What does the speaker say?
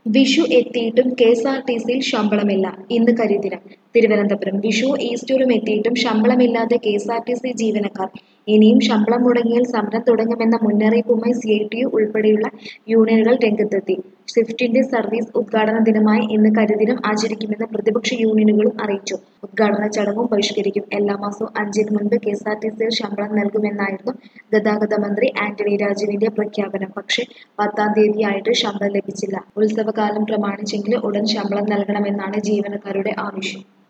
വിഷു എത്തിയിട്ടും K S R T സിയിൽ ശമ്പളമില്ല ഇന്ന് കരിദിനം തിരുവനന്തപുരം വിഷു ഈസ്റ്ററും എത്തിയിട്ടും ശമ്പളമില്ലാതെ K S R T C ജീവനക്കാർ ഇനിയും ശമ്പളം മുടങ്ങിയാൽ സമരം തുടങ്ങുമെന്ന മുന്നറിയിപ്പുമായി സി ഐ ടി യു ഉൾപ്പെടെയുള്ള യൂണിയനുകൾ രംഗത്തെത്തി സ്വിഫ്റ്റിന്റെ സർവീസ് ഉദ്ഘാടന ദിനമായി ഇന്ന് കരിദിനം ആചരിക്കുമെന്ന് പ്രതിപക്ഷ യൂണിയനുകളും അറിയിച്ചു ഉദ്ഘാടന ചടങ്ങും ബഹിഷ്കരിക്കും എല്ലാ മാസവും അഞ്ചിന് മുൻപ് കെ എസ് ആർ ടി സിയിൽ ശമ്പളം നൽകുമെന്നായിരുന്നു ഗതാഗത മന്ത്രി ആന്റണി രാജുവിന്റെ പ്രഖ്യാപനം പക്ഷേ പത്താം തീയതിയായിട്ട് ശമ്പളം ലഭിച്ചില്ല ഉത്സവകാലം പ്രമാണിച്ചെങ്കിലും ഉടൻ ശമ്പളം നൽകണമെന്നാണ് ജീവനക്കാരുടെ ആവശ്യം